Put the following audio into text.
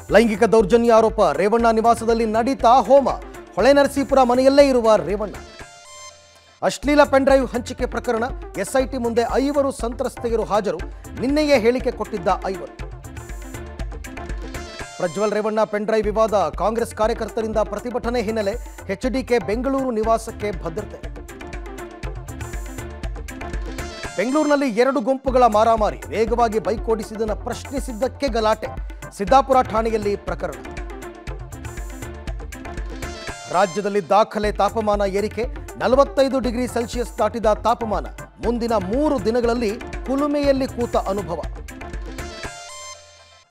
ಲೈಂಗಿಕ ದೌರ್ಜನ್ಯ ಆರೋಪ ರೇವಣ್ಣ ನಿವಾಸದಲ್ಲಿ ನಡೀತಾ ಹೋಮ ಹೊಳೆನರಸೀಪುರ ಮನೆಯಲ್ಲೇ ಇರುವ ರೇವಣ್ಣ ಅಶ್ಲೀಲ ಪೆನ್ಡ್ರೈವ್ ಹಂಚಿಕೆ ಪ್ರಕರಣ ಎಸ್ಐಟಿ ಮುಂದೆ ಐವರು ಸಂತ್ರಸ್ತೆಯರು ಹಾಜರು ನಿನ್ನೆಯೇ ಹೇಳಿಕೆ ಕೊಟ್ಟಿದ್ದ ಐವರು ಪ್ರಜ್ವಲ್ ರೇವಣ್ಣ ಪೆನ್ಡ್ರೈವ್ ವಿವಾದ ಕಾಂಗ್ರೆಸ್ ಕಾರ್ಯಕರ್ತರಿಂದ ಪ್ರತಿಭಟನೆ ಹಿನ್ನೆಲೆ ಎಚ್ಡಿಕೆ ಬೆಂಗಳೂರು ನಿವಾಸಕ್ಕೆ ಭದ್ರತೆ ಬೆಂಗಳೂರಿನಲ್ಲಿ ಎರಡು ಗುಂಪುಗಳ ಮಾರಾಮಾರಿ ವೇಗವಾಗಿ ಬೈಕ್ ಓಡಿಸಿದ್ದನ್ನು ಪ್ರಶ್ನಿಸಿದ್ದಕ್ಕೆ ಗಲಾಟೆ ಸಿದ್ದಾಪುರ ಠಾಣೆಯಲ್ಲಿ ಪ್ರಕರಣ ರಾಜ್ಯದಲ್ಲಿ ದಾಖಲೆ ತಾಪಮಾನ ಏರಿಕೆ ನಲವತ್ತೈದು ಡಿಗ್ರಿ ಸೆಲ್ಸಿಯಸ್ ದಾಟಿದ ತಾಪಮಾನ ಮುಂದಿನ ಮೂರು ದಿನಗಳಲ್ಲಿ ಕುಲುಮೆಯಲ್ಲಿ ಕೂತ ಅನುಭವ